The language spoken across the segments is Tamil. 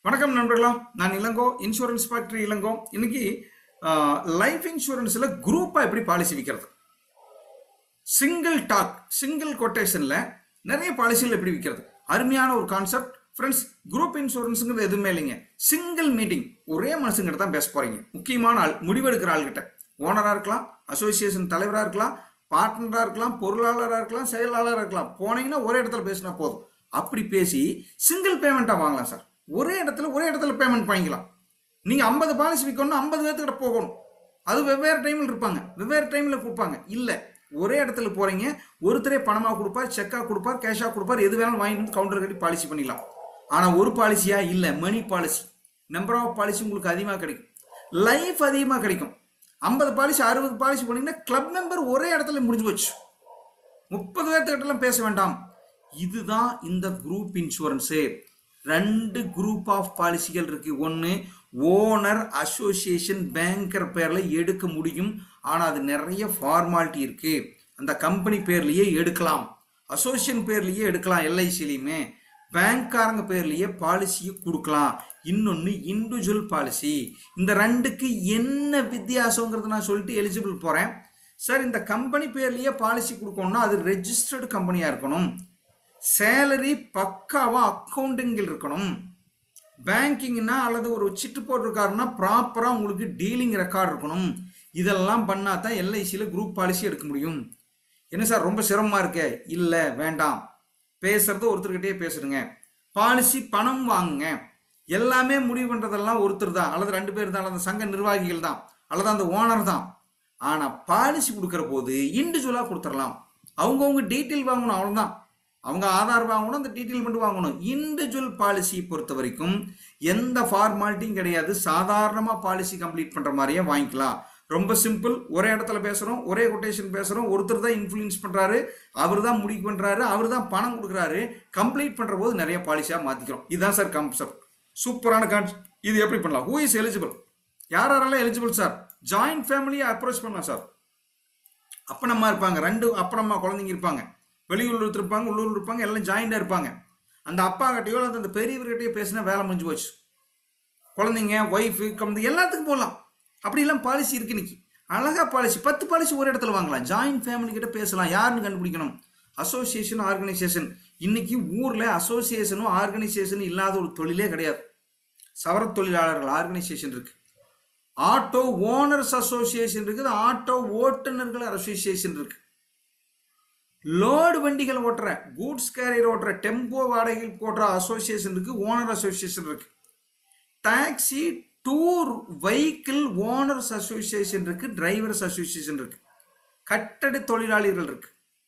வணக்கம் நண்பர்களா நான் இளங்கோ இன்சூரன்ஸ் ஃபேக்டரி இளங்கோ இன்னைக்கு லைஃப் இன்சூரன்ஸில் குரூப்பாக எப்படி பாலிசி விற்கிறது சிங்கிள் டாக் சிங்கிள் கொட்டேஷனில் நிறைய பாலிசிகள் எப்படி விற்கிறது அருமையான ஒரு கான்செப்ட் ஃப்ரெண்ட்ஸ் குரூப் இன்சூரன்ஸுங்கிறது எதுவுமே இல்லைங்க சிங்கிள் மீட்டிங் ஒரே மனுஷங்கிட்ட தான் பேச போறீங்க முக்கியமான ஆள் முடிவெடுக்கிற ஆள்கிட்ட ஓனராக இருக்கலாம் அசோசியேஷன் தலைவராக இருக்கலாம் பார்ட்னராக இருக்கலாம் பொருளாளராக இருக்கலாம் செயலாளராக இருக்கலாம் போனீங்கன்னா ஒரே இடத்துல பேசினா போதும் அப்படி பேசி சிங்கிள் பேமெண்ட்டாக வாங்கலாம் சார் ஒரே இடத்துல ஒரே இடத்துல பேமெண்ட் வாங்கிக்கலாம் நீங்கள் ஐம்பது பாலிசி விற்கணும்னா ஐம்பது பேர்த்துக்கிட்ட போகணும் அது வெவ்வேறு டைமில் இருப்பாங்க வெவ்வேறு டைமில் கொடுப்பாங்க இல்லை ஒரே இடத்துல போகிறீங்க ஒருத்தரே பணமாக கொடுப்பார் செக்காக கொடுப்பார் கேஷாக கொடுப்பார் எது வேணாலும் வாங்கிட்டு வந்து கவுண்டர் கட்டி பாலிசி பண்ணிக்கலாம் ஆனால் ஒரு பாலிசியா இல்லை money policy number of policy உங்களுக்கு அதிகமாக கிடைக்கும் லைஃப் அதிகமாக கிடைக்கும் ஐம்பது பாலிசி அறுபது பாலிசி பண்ணீங்கன்னா கிளப் மெம்பர் ஒரே இடத்துல முடிஞ்சு போச்சு முப்பது பேர்த்துக்கிட்டலாம் பேச வேண்டாம் இதுதான் இந்த குரூப் இன்சூரன்ஸு ரெண்டு குரூப் ஆஃப் பாலிசிகள் இருக்கு ஒன்று ஓனர் அசோசியேஷன் பேங்கர் பேரில் எடுக்க முடியும் ஆனால் அது நிறைய ஃபார்மாலிட்டி இருக்கு அந்த கம்பெனி பேர்லேயே எடுக்கலாம் அசோசியேஷன் பேர்லேயே எடுக்கலாம் எல்ஐசிலையுமே பேங்க்காரங்க பேர்லேயே பாலிசியை கொடுக்கலாம் இன்னொன்று இண்டிவிஜுவல் பாலிசி இந்த ரெண்டுக்கு என்ன வித்தியாசங்கிறத நான் சொல்லிட்டு எலிஜிபிள் போகிறேன் சார் இந்த கம்பெனி பேர்லேயே பாலிசி கொடுக்கணும்னா அது ரெஜிஸ்டர்டு கம்பெனியாக இருக்கணும் சேலரி பக்காவாக அக்கௌண்டிங்கில் இருக்கணும் பேங்கிங்னா அல்லது ஒரு சிட்டு போட்டிருக்காருன்னா ப்ராப்பராக உங்களுக்கு டீலிங் ரெக்கார்ட் இருக்கணும் இதெல்லாம் பண்ணால் தான் எல்ஐசியில் குரூப் பாலிசி எடுக்க முடியும் என்ன சார் ரொம்ப சிரமமாக இருக்கே இல்லை வேண்டாம் பேசுறது ஒருத்தர்கிட்டயே பேசுடுங்க பாலிசி பணம் வாங்குங்க எல்லாமே முடிவு பண்ணுறதெல்லாம் ஒருத்தர் தான் அல்லது ரெண்டு பேர் தான் அல்லது சங்க நிர்வாகிகள் தான் அல்லது அந்த ஓனர் தான் ஆனால் பாலிசி கொடுக்குற போது இண்டிவிஜுவலாக கொடுத்துடலாம் அவங்கவுங்க டீட்டெயில் வாங்கணும் அவ்வளோதான் அவங்க ஆதார் வாங்கணும் அந்த டீட்டெயில் மட்டும் வாங்கணும் இண்டிவிஜுவல் பாலிசியை பொறுத்த வரைக்கும் எந்த ஃபார்மாலிட்டியும் கிடையாது சாதாரணமாக பாலிசி கம்ப்ளீட் பண்ணுற மாதிரியே வாங்கிக்கலாம் ரொம்ப சிம்பிள் ஒரே இடத்துல பேசுகிறோம் ஒரே கொட்டேஷன் பேசுகிறோம் ஒருத்தர் தான் இன்ஃப்ளூயன்ஸ் பண்ணுறாரு அவர் தான் முடிவு பண்ணுறாரு அவர் தான் பணம் கொடுக்குறாரு கம்ப்ளீட் பண்ணுற போது நிறைய பாலிசியாக மாற்றிக்கிறோம் இதுதான் சார் கான்செப்ட் சூப்பரான கான்செப்ட் இது எப்படி பண்ணலாம் ஹூ இஸ் எலிஜிபிள் யார் யாரெல்லாம் எலிஜிபிள் சார் ஜாயிண்ட் ஃபேமிலியை அப்ரோச் பண்ணலாம் சார் அப்பனம்மா இருப்பாங்க ரெண்டு அப்பனம்மா குழந்தைங்க இருப்பாங்க வெளியூர்ல இருப்பாங்க உள்ளூர்ல இருப்பாங்க எல்லாம் ஜாயிண்டாக இருப்பாங்க அந்த அப்பா கிட்டயோ அல்லது அந்த பெரியவர்கிட்டயோ பேசினா வேலை முடிஞ்சு போச்சு குழந்தைங்க ஒய்ஃபு குழந்தை எல்லாத்துக்கும் போகலாம் அப்படிலாம் பாலிசி இருக்கு இன்னைக்கு அழகா பாலிசி பத்து பாலிசி ஒரு இடத்துல வாங்கலாம் ஜாயிண்ட் ஃபேமிலி கிட்ட பேசலாம் யாருன்னு கண்டுபிடிக்கணும் அசோசியேஷன் ஆர்கனைசேஷன் இன்னைக்கு ஊர்ல அசோசியேஷனும் ஆர்கனைசேஷனும் இல்லாத ஒரு தொழிலே கிடையாது சவர தொழிலாளர்கள் ஆர்கனைசேஷன் இருக்கு ஆட்டோ ஓனர்ஸ் அசோசியேஷன் இருக்குது ஆட்டோ ஓட்டுநர்கள் அசோசியேஷன் இருக்கு லோடு வண்டிகள் ஓட்டுற கூட்ஸ் கேரியர் ஓட்டுற டெம்போ வாடகைகள் ஓட்டுற அசோசியேஷன் இருக்கு ஓனர் அசோசியேஷன் இருக்கு taxi tour vehicle owners association இருக்கு டிரைவர்ஸ் அசோசியேஷன் இருக்கு கட்டட தொழிலாளிகள் இருக்கு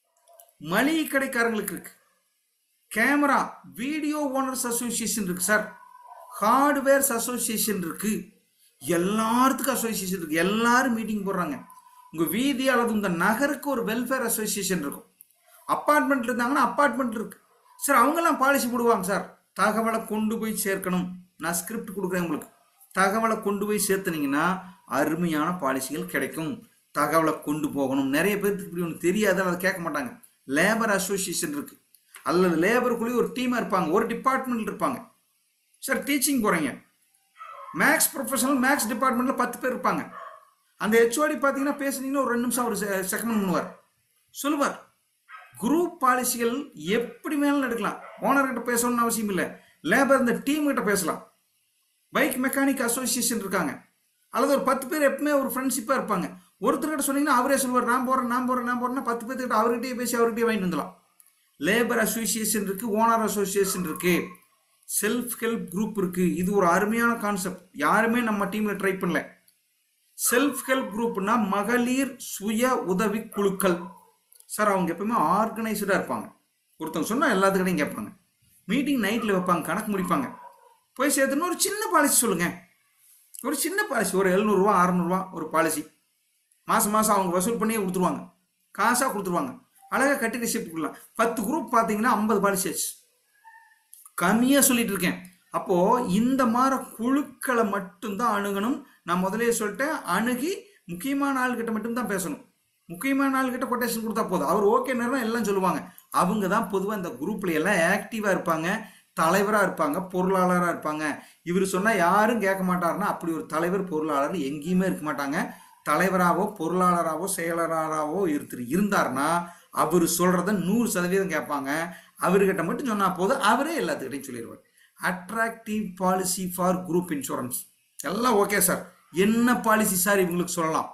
மளிகை கடைக்காரங்களுக்கு இருக்கு கேமரா வீடியோ ஓனர்ஸ் அசோசியேஷன் இருக்கு சார் ஹார்ட்வேர்ஸ் அசோசியேஷன் இருக்கு எல்லாத்துக்கும் அசோசியேஷன் இருக்கு எல்லாரும் மீட்டிங் போடுறாங்க உங்க வீதி அல்லது உங்க நகருக்கு ஒரு வெல்ஃபேர் அசோசியேஷன் இருக்கும் அப்பார்ட்மெண்ட் இருந்தாங்கன்னா அப்பார்ட்மெண்ட் இருக்கு சார் அவங்கெல்லாம் பாலிசி போடுவாங்க சார் தகவலை கொண்டு போய் சேர்க்கணும் நான் ஸ்கிரிப்ட் கொடுக்குறேன் உங்களுக்கு தகவலை கொண்டு போய் சேர்த்துனீங்கன்னா அருமையான பாலிசிகள் கிடைக்கும் தகவலை கொண்டு போகணும் நிறைய பேருக்கு இப்படி ஒன்று தெரியாது அதை கேட்க மாட்டாங்க லேபர் அசோசியேஷன் இருக்கு அல்லது லேபருக்குள்ளேயே ஒரு டீமாக இருப்பாங்க ஒரு டிபார்ட்மெண்ட் இருப்பாங்க சார் டீச்சிங் போகிறீங்க மேக்ஸ் ப்ரொஃபஷனல் மேக்ஸ் டிபார்ட்மெண்ட்டில் பத்து பேர் இருப்பாங்க அந்த ஹெச்ஓடி பார்த்தீங்கன்னா பேசுனீங்கன்னா ஒரு ரெண்டு நிமிஷம் அவர் செகண்ட் பண்ணுவார் சொல்லுவார் குரூப் பாலிசிகள் எப்படி வேணாலும் எடுக்கலாம் ஓனர்கிட்ட பேசணும்னு அவசியம் இல்லை லேபர் இந்த டீம் கிட்ட பேசலாம் பைக் மெக்கானிக் அசோசியேஷன் இருக்காங்க அல்லது ஒரு பத்து பேர் எப்பவுமே ஒரு ஃப்ரெண்ட்ஷிப்பாக இருப்பாங்க ஒருத்தர்கிட்ட சொன்னீங்கன்னா அவரே சொல்லுவார் நான் போகிறேன் நான் போகிறேன் நான் போகிறேன்னா பத்து பேர்த்துக்கிட்ட அவர்கிட்டயே பேசி அவர்கிட்டயே வாங்கிட்டு வந்துடலாம் லேபர் அசோசியேஷன் இருக்கு ஓனர் அசோசியேஷன் இருக்கு செல்ஃப் ஹெல்ப் குரூப் இருக்கு இது ஒரு அருமையான கான்செப்ட் யாருமே நம்ம டீம்ல ட்ரை பண்ணல செல்ஃப் ஹெல்ப் குரூப்னா மகளிர் சுய உதவி குழுக்கள் சார் அவங்க எப்பவுமே ஆர்கனைஸ்டாக இருப்பாங்க ஒருத்தவங்க சொன்னால் எல்லாத்துக்கிட்டையும் கேட்பாங்க மீட்டிங் நைட்டில் வைப்பாங்க கணக்கு முடிப்பாங்க போய் சேர்த்துன்னு ஒரு சின்ன பாலிசி சொல்லுங்க ஒரு சின்ன பாலிசி ஒரு எழுநூறுவா அறநூறுவா ஒரு பாலிசி மாதம் மாதம் அவங்க வசூல் பண்ணியே கொடுத்துருவாங்க காசாக கொடுத்துருவாங்க அழகாக கட்டி ரிசிப்ட் கொடுக்கலாம் பத்து குரூப் பார்த்தீங்கன்னா ஐம்பது பாலிசி ஆச்சு கம்மியாக சொல்லிட்டு இருக்கேன் அப்போ இந்த மாதிரி குழுக்களை மட்டும்தான் அணுகணும் நான் முதலே சொல்லிட்டேன் அணுகி முக்கியமான ஆள்கிட்ட மட்டும்தான் பேசணும் முக்கியமான ஆள்கிட்ட கொட்டேஷன் கொடுத்தா போதும் அவர் ஓகே நேரம் எல்லாம் சொல்லுவாங்க அவங்க தான் பொதுவாக இந்த குரூப்ல எல்லாம் ஆக்டிவாக இருப்பாங்க தலைவராக இருப்பாங்க பொருளாளராக இருப்பாங்க இவர் சொன்னால் யாரும் கேட்க மாட்டாருன்னா அப்படி ஒரு தலைவர் பொருளாளர் எங்கேயுமே இருக்க மாட்டாங்க தலைவராகவோ பொருளாளராகவோ செயலாளராகவோ ஒருத்தர் இருந்தாருன்னா அவர் சொல்கிறத நூறு சதவீதம் கேட்பாங்க அவர்கிட்ட மட்டும் சொன்னால் போதும் அவரே எல்லாத்துக்கிட்டையும் சொல்லிடுவார் attractive policy for group insurance எல்லாம் ஓகே சார் என்ன பாலிசி சார் இவங்களுக்கு சொல்லலாம்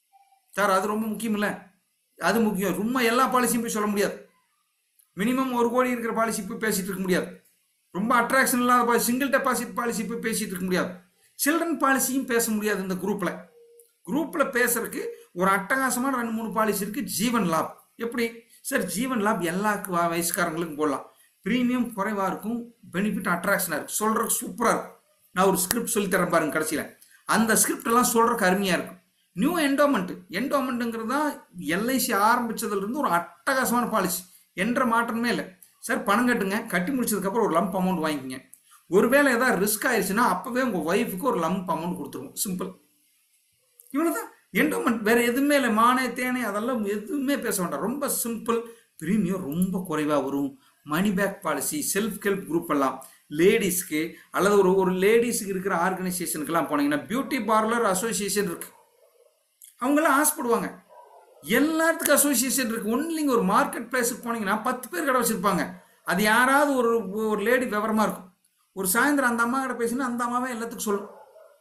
சார் அது ரொம்ப முக்கியம் இல்லை அது முக்கியம் ரொம்ப எல்லா பாலிசியும் போய் சொல்ல முடியாது மினிமம் ஒரு கோடி இருக்கிற பாலிசி போய் பேசிட்டு இருக்க முடியாது ரொம்ப அட்ராக்ஷன் இல்லாத பாலிசி சிங்கிள் டெபாசிட் பாலிசி போய் பேசிட்டு இருக்க முடியாது சில்ட்ரன் பாலிசியும் பேச முடியாது இந்த குரூப்பில் குரூப்பில் பேசுறதுக்கு ஒரு அட்டகாசமான ரெண்டு மூணு பாலிசி இருக்கு ஜீவன் லாப் எப்படி சார் ஜீவன் லாப் எல்லா வ- வயசுக்காரங்களுக்கும் போடலாம் ப்ரீமியம் குறைவாக இருக்கும் பெனிஃபிட் அட்ராக்ஷனாக இருக்கும் சொல்கிறதுக்கு சூப்பராக இருக்கும் நான் ஒரு ஸ்கிரிப்ட் சொல்லி தரேன் பாருங்க கடைசியில் அந்த ஸ்கிரிப்ட் எல்லாம் சொல்கிறதுக்கு அருமையாக இருக்கும் நியூ என்டோமெண்ட் என்டோமெண்ட்டுங்கிறது தான் எல்ஐசி ஆரம்பிச்சதுலேருந்து ஒரு அட்டகாசமான பாலிசி என்ற மாற்றமே இல்லை சார் பணம் கட்டுங்க கட்டி முடிச்சதுக்கப்புறம் ஒரு லம்ப் அமௌண்ட் வாங்கிக்கங்க ஒருவேளை ஏதாவது ரிஸ்க் ஆயிடுச்சுன்னா அப்போவே உங்கள் ஒய்ஃபுக்கு ஒரு லம்ப் அமௌண்ட் கொடுத்துருவோம் சிம்பிள் இவ்வளவுதான் என்டோமெண்ட் வேற எதுவுமே இல்லை மானே தேனே அதெல்லாம் எதுவுமே பேச வேண்டாம் ரொம்ப சிம்பிள் பிரீமியம் ரொம்ப குறைவாக வரும் money back policy self help group எல்லாம் லேடிஸ்க்கு அல்லது ஒரு ஒரு லேடிஸுக்கு இருக்கிற ஆர்கனைசேஷனுக்கெல்லாம் போனீங்கன்னா பியூட்டி பார்லர் அசோசியேஷன் இருக்கு அவங்களாம் ஆசைப்படுவாங்க எல்லாத்துக்கும் அசோசியேஷன் இருக்கு ஒன்லிங்க ஒரு மார்க்கெட் பிளேஸுக்கு போனீங்கன்னா பத்து பேர் கடை வச்சிருப்பாங்க அது யாராவது ஒரு ஒரு லேடி விவரமா இருக்கும் ஒரு சாயந்தரம் அந்த அம்மா கிட்ட பேசினா அந்த அம்மாவே எல்லாத்துக்கும் சொல்லும்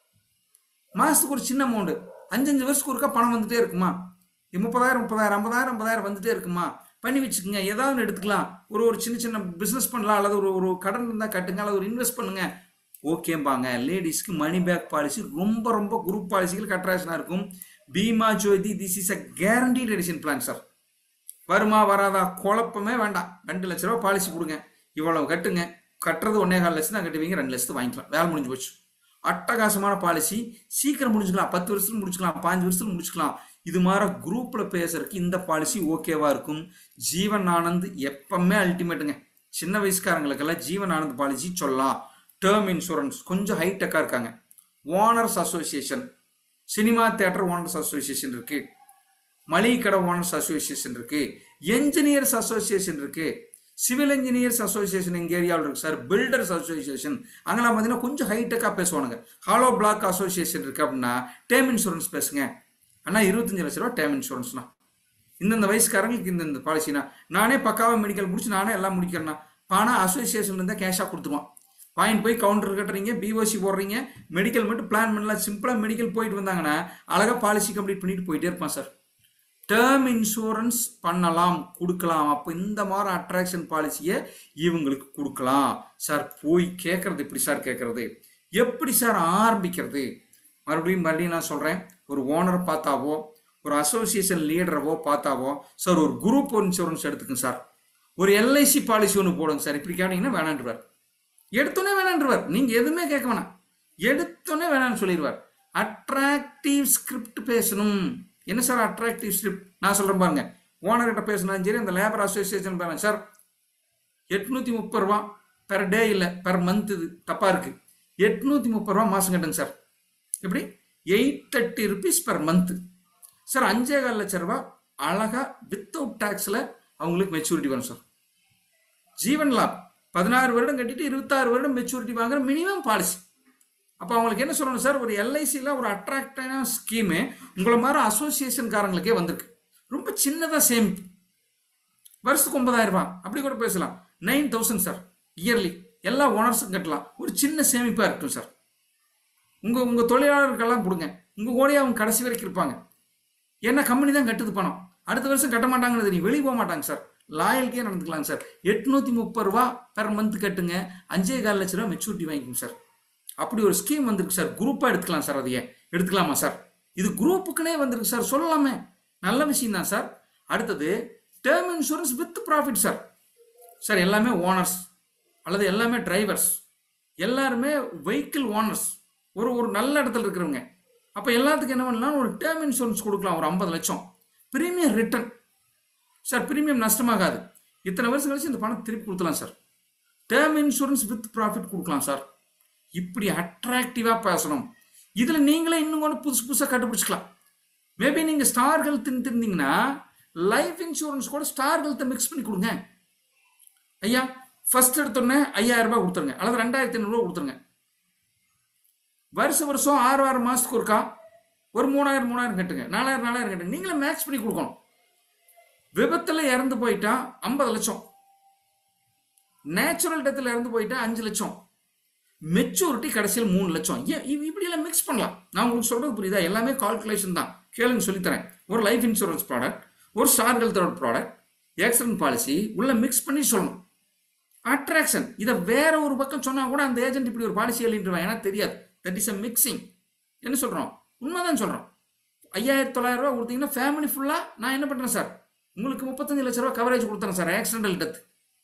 மாசத்துக்கு ஒரு சின்ன அமௌண்ட் அஞ்சஞ்சு வருஷத்துக்கு ஒருக்கா பணம் வந்துட்டே இருக்குமா இது முப்பதாயிரம் முப்பதாயிரம் ஐம்பதாயிரம் ஐம்பதாயிரம் வந்துட்டே இருக்குமா பண்ணி வச்சுக்கோங்க ஏதாவது ஒன்று எடுத்துக்கலாம் ஒரு ஒரு சின்ன சின்ன பிஸ்னஸ் பண்ணலாம் அல்லது ஒரு ஒரு கடன் இருந்தால் கட்டுங்க அல்லது ஒரு இன்வெஸ்ட் பண்ணுங்க ஓகேம்பாங்க லேடிஸ்க்கு மணி பேக் பாலிசி ரொம்ப ரொம்ப குரூப் பாலிசிகள் அட்ராக்ஷனாக இருக்கும் Bima Jyoti this is a guaranteed addition plan sir வருமா வராதா குழப்பமே வேண்டாம் ரெண்டு லட்ச ரூபா பாலிசி கொடுங்க இவ்வளவு கட்டுங்க கட்டுறது ஒன்னே கால் லட்சம் தான் கட்டுவீங்க ரெண்டு லட்சத்து வாங்கிக்கலாம் வேலை முடிஞ்சு போச்சு அட்டகாசமான பாலிசி சீக்கிரம் முடிச்சுக்கலாம் பத்து வருஷத்துல முடிச்சுக்கலாம் பாஞ்சு வருஷத்துல முடிச்சுக்கலாம் இது மாதிரி குரூப்ல பேசுறதுக்கு இந்த பாலிசி ஓகேவா இருக்கும் ஜீவன் ஆனந்த் எப்பவுமே அல்டிமேட்டுங்க சின்ன வயசுக்காரங்களுக்கெல்லாம் ஜீவன் ஆனந்த் பாலிசி சொல்லலாம் டேர்ம் இன்சூரன்ஸ் கொஞ்சம் ஹைடெக்காக இருக்காங்க owners association cinema theatre owners association இருக்கு மளிகை கடை ஓனர்ஸ் அசோசியேஷன் இருக்கு என்ஜினியர்ஸ் அசோசியேஷன் இருக்கு சிவில் இன்ஜினியர்ஸ் அசோசியேஷன் எங்க ஏரியாவில் இருக்கு சார் பில்டர்ஸ் அசோசியேஷன் அங்கெல்லாம் பார்த்தீங்கன்னா கொஞ்சம் ஹைடெக்காக பேசுவானுங்க ஹாலோ பிளாக் அசோசியேஷன் இருக்கு அப்படின்னா டேம் இன்சூரன்ஸ் பேசுங்க அண்ணா இருபத்தஞ்சு லட்ச ரூபா டேம் இன்சூரன்ஸ்னா இந்தந்த வயசுக்காரங்களுக்கு இந்தந்த பாலிசினா நானே பக்காவாக மெடிக்கல் முடிச்சு நானே எல்லாம் முடிக்கிறேன்னா பணம் அசோசியேஷன் இருந்தால் கேஷாக கொடுத்துருவான் வாங்கிட்டு போய் கவுண்டர் கட்டுறீங்க பிஓசி போடுறீங்க மெடிக்கல் மட்டும் பிளான் பண்ணலாம் சிம்பிளாக மெடிக்கல் போயிட்டு வந்தாங்கன்னா அழகாக பாலிசி கம்ப்ளீட் பண்ணிட்டு போயிட்டே இருப்பான் சார் டேர்ம் இன்சூரன்ஸ் பண்ணலாம் கொடுக்கலாம் அப்போ இந்த மாதிரி அட்ராக்ஷன் பாலிசியை இவங்களுக்கு கொடுக்கலாம் சார் போய் கேட்கறது எப்படி சார் கேட்கறது எப்படி சார் ஆரம்பிக்கிறது மறுபடியும் மறுபடியும் நான் சொல்கிறேன் ஒரு ஓனரை பார்த்தாவோ ஒரு அசோசியேஷன் லீடரவோ பார்த்தாவோ சார் ஒரு குரூப் இன்சூரன்ஸ் எடுத்துக்கங்க சார் ஒரு எல்ஐசி பாலிசி ஒன்று போடுங்க சார் இப்படி கேட்டீங்கன்னா வேணான்றவர் எடுத்தோன்னே வேணான்றவர் நீங்கள் எதுவுமே கேட்க வேணாம் எடுத்தோன்னே வேணாம்னு சொல்லிடுவார் அட்ராக்டிவ் ஸ்கிரிப்ட் பேசணும் என்ன சார் அட்ராக்டிவ் ஸ்கிரிப்ட் நான் சொல்கிறேன் பாருங்க ஓனர்கிட்ட பேசினாலும் சரி அந்த லேபர் அசோசியேஷன் பாருங்க சார் எட்நூற்றி முப்பது ரூபா பெர் டே இல்லை பெர் மந்த் இது தப்பாக இருக்குது எட்நூற்றி முப்பது ரூபா மாதம் கட்டுங்க சார் எப்படி eight thirty rupees per month sir அஞ்சே கால் லட்ச ரூபா அழகாக வித்தவுட் டேக்ஸில் அவங்களுக்கு மெச்சூரிட்டி வரும் சார் ஜீவன் லாப் பதினாறு வருடம் கட்டிட்டு இருபத்தாறு வருடம் மெச்சூரிட்டி வாங்குற மினிமம் பாலிசி அப்போ அவங்களுக்கு என்ன சொல்லணும் சார் ஒரு எல்ஐசியில் ஒரு அட்ராக்டான ஸ்கீமு உங்களை மாதிரி அசோசியேஷன்காரங்களுக்கே வந்திருக்கு ரொம்ப சின்னதாக சேமிப்பு வருஷத்துக்கு ஒன்பதாயிரம் ரூபாய் அப்படி கூட பேசலாம் நைன் தௌசண்ட் சார் இயர்லி எல்லா ஓனர்ஸும் கட்டலாம் ஒரு சின்ன சேமிப்பாக இருக்கட்டும் சார் உங்கள் உங்கள் தொழிலாளர்களுக்கெல்லாம் கொடுங்க உங்கள் கூடயே அவங்க கடைசி வரைக்கும் இருப்பாங்க ஏன்னா கம்பெனி தான் கட்டுது பணம் அடுத்த வருஷம் கட்ட மாட்டாங்கன்னு தெரியும் வெளியே போக மாட்டாங்க சார் லாயல்ட்டியே நடந்துக்கலாம் சார் எட்நூற்றி முப்பது ரூபா பெர் மந்த் கட்டுங்க அஞ்சே கால் லட்ச ரூபா மெச்சூரிட்டி வாங்கிக்கோங்க சார் அப்படி ஒரு ஸ்கீம் வந்திருக்கு சார் குரூப்பாக எடுத்துக்கலாம் சார் அதையே எடுத்துக்கலாமா சார் இது குரூப்புக்குனே வந்திருக்கு சார் சொல்லலாமே நல்ல விஷயம் தான் சார் அடுத்தது term insurance with profit sir sir எல்லாமே ஓனர்ஸ் அல்லது எல்லாமே டிரைவர்ஸ் எல்லாருமே வெஹிக்கிள் ஓனர்ஸ் ஒரு ஒரு நல்ல இடத்துல இருக்கிறவங்க அப்போ எல்லாத்துக்கும் என்ன பண்ணலாம் ஒரு டேர்ம் இன்சூரன்ஸ் கொடுக்கலாம் ஒரு ஐம்பது லட்சம் ப்ரீமியம் ரிட்டர்ன் சார் ப்ரீமியம் நஷ்டமாகாது இத்தனை வருஷம் கழிச்சு இந்த பணம் திருப்பி கொடுக்கலாம் sir term insurance with profit கொடுக்கலாம் சார் இப்படி அட்ராக்டிவாக பேசணும் இதில் நீங்களே இன்னும் கூட புதுசு புதுசாக கண்டுபிடிச்சிக்கலாம் மேபி நீங்கள் ஸ்டார் ஹெல்த் இருந்தீங்கன்னா லைஃப் இன்சூரன்ஸ் கூட ஸ்டார் ஹெல்த்தை மிக்ஸ் பண்ணி கொடுங்க ஐயா ஃபர்ஸ்ட் எடுத்தோடனே ஐயாயிரம் ரூபாய் கொடுத்துருங்க அல்லது ரெண்டாயிரத்தி ஐநூறுரூவா கொடுத்துருங்க வருஷம் வருஷம் ஆறு ஆறு மாதத்துக்கு ஒருக்கா ஒரு மூணாயிரம் மூணாயிரம் கட்டுங்க நாலாயிரம் நாலாயிரம் கட்டுங்க நீங்களே மேட்ச் பண்ணி கொடுக்கணும் விபத்தில் இறந்து போயிட்டா ஐம்பது லட்சம் நேச்சுரல் டெத்தில் இறந்து போயிட்டா அஞ்சு லட்சம் மெச்சூரிட்டி கடைசியில் மூணு லட்சம் ஏன் இ- இப்படியெல்லாம் மிக்ஸ் பண்ணலாம் நான் உங்களுக்கு சொல்றது புரியுதா எல்லாமே கால்குலேஷன் தான் கேளுங்க சொல்லித்தரேன் ஒரு லைஃப் இன்சூரன்ஸ் ப்ராடக்ட் ஒரு ஸ்டார் ஹெல்த்தோட ப்ராடக்ட் ஆக்சிடென்ட் பாலிசி உள்ள மிக்ஸ் பண்ணி சொல்லணும் அட்ராக்ஷன் இதை வேற ஒரு பக்கம் சொன்னா கூட அந்த ஏஜென்ட் இப்படி ஒரு பாலிசி எழுதிட்டுருவான் ஏன்னா தெரியாது தட் இஸ் அ மிக்சிங் என்ன சொல்றோம் உண்மைதான் சொல்றோம் ஐயாயிரத்தி தொள்ளாயிரம் ரூபாய் கொடுத்தீங்கன்னா ஃபேமிலி ஃபுல்லா நான் என்ன பண்றேன் சார் உங்களுக்கு முப்பத்தஞ்சு லட்ச ரூபா கவரேஜ் கொடுத்துறேன் சார் ஆக்சிடென்டல் டெத்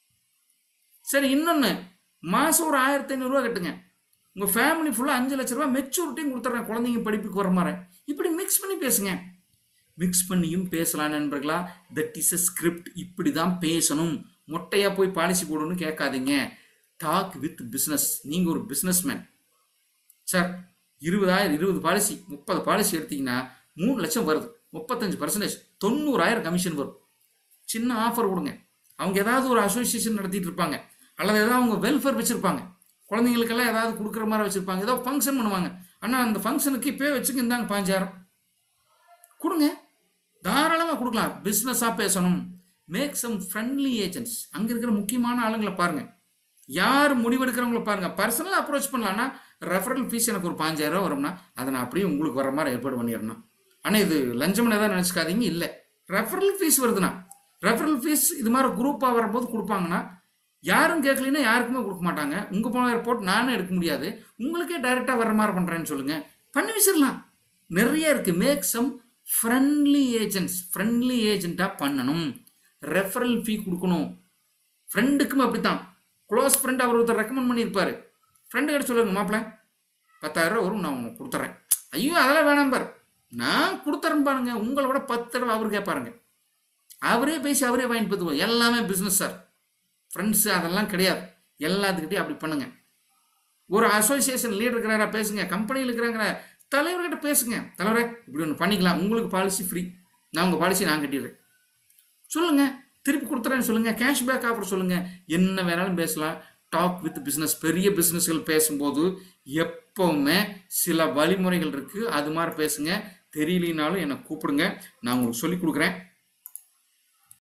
சரி இன்னொன்று மாதம் ஒரு ஆயிரத்தி ஐநூறுரூவா கட்டுங்க உங்கள் ஃபேமிலி ஃபுல்லாக அஞ்சு லட்ச ரூபா மெச்சூரிட்டியும் கொடுத்துட்றேன் குழந்தைங்க படிப்புக்கு வர மாதிரி இப்படி மிக்ஸ் பண்ணி பேசுங்க மிக்ஸ் பண்ணியும் பேசலாம் நண்பர்களா தட் இஸ் a ஸ்கிரிப்ட் இப்படி தான் பேசணும் மொட்டையாக போய் பாலிசி போடணும்னு கேட்காதீங்க டாக் வித் பிஸ்னஸ் நீங்கள் ஒரு பிஸ்னஸ் மேன் சார் இருபதாயிரம் இருபது பாலிசி முப்பது பாலிசி எடுத்தீங்கன்னா மூணு லட்சம் வருது முப்பத்தஞ்சு பர்சன்டேஜ் தொண்ணூறாயிரம் கமிஷன் வரும் சின்ன ஆஃபர் கொடுங்க அவங்க ஏதாவது ஒரு அசோசியேஷன் நடத்திட்டு இருப்பாங்க அல்லது ஏதாவது அவங்க வெல்ஃபேர் வச்சிருப்பாங்க குழந்தைங்களுக்கெல்லாம் ஏதாவது கொடுக்குற மாதிரி வச்சிருப்பாங்க ஏதோ ஃபங்க்ஷன் பண்ணுவாங்க ஆனால் அந்த ஃபங்க்ஷனுக்கு இப்போயே வச்சுக்க இந்தாங்க பாஞ்சாயிரம் கொடுங்க தாராளமாக கொடுக்கலாம் பிஸ்னஸாக பேசணும் மேக் சம் ஃப்ரெண்ட்லி ஏஜென்ட்ஸ் அங்கே இருக்கிற முக்கியமான ஆளுங்களை பாருங்க யார் முடிவெடுக்கிறவங்கள பாருங்க பர்சனலாக அப்ரோச் பண்ணலாம்னா ரெஃபரல் ஃபீஸ் எனக்கு ஒரு பாஞ்சாயிரம் ரூபா வரும்னா அதை நான் அப்படியே உங்களுக்கு வர மாதிரி ஏற்பாடு பண்ணிடணும் ஆனால் இது லஞ்சம்னு எதாவது நினச்சிக்காதீங்க இல்லை ரெஃபரல் ஃபீஸ் வருதுண்ணா ரெஃபரல் ஃபீஸ் இது மாதிரி குரூப்பாக வரும்போது கொடுப்பாங்கன்னா யாரும் கேட்கலைன்னா யாருக்குமே கொடுக்க மாட்டாங்க உங்கள் போன ரிப்போர்ட் நானே எடுக்க முடியாது உங்களுக்கே டைரெக்டாக வர மாதிரி பண்ணுறேன்னு சொல்லுங்கள் பண்ணி வச்சிடலாம் நிறைய இருக்குது make some friendly agents friendly ஏஜென்ட்டாக பண்ணணும் ரெஃபரல் ஃபீ கொடுக்கணும் ஃப்ரெண்டுக்கும் அப்படித்தான் க்ளோஸ் ஃப்ரெண்ட் அவர் ஒருத்தர் ரெக்கமெண்ட் பண்ணியிருப்பாரு ஃப்ரெண்டு கிட்ட சொல்லுங்க மாப்பிள்ள பத்தாயிரம் ரூபா வரும் நான் உனக்கு கொடுத்துட்றேன் ஐயோ அதெல்லாம் வேணாம் பாரு நான் கொடுத்துறேன் பாருங்க உங்களை விட பத்து தடவை அவர் கேட்பாருங்க அவரே பேசி அவரே வாங்கிட்டு போதுவோம் எல்லாமே பிஸ்னஸ் சார் ஃப்ரெண்ட்ஸு அதெல்லாம் கிடையாது எல்லாத்துக்கிட்டையும் அப்படி பண்ணுங்க ஒரு அசோசியேஷன் லீடர் இருக்கிறாரா பேசுங்க கம்பெனியில் இருக்கிறாங்க தலைவர்கிட்ட பேசுங்க தலைவரே இப்படி ஒன்று பண்ணிக்கலாம் உங்களுக்கு பாலிசி ஃப்ரீ நான் உங்கள் பாலிசி நான் கட்டிடுறேன் சொல்லுங்க திருப்பி கொடுத்துறேன்னு சொல்லுங்க கேஷ்பேக் ஆஃபர் சொல்லுங்க என்ன வேணாலும் பேசலாம் டாக் வித் பிஸ்னஸ் பெரிய பிஸ்னஸ்கள் பேசும்போது எப்பவுமே சில வழிமுறைகள் இருக்கு அது மாதிரி பேசுங்க தெரியலனாலும் என்னை கூப்பிடுங்க நான் உங்களுக்கு சொல்லி கொடுக்குறேன்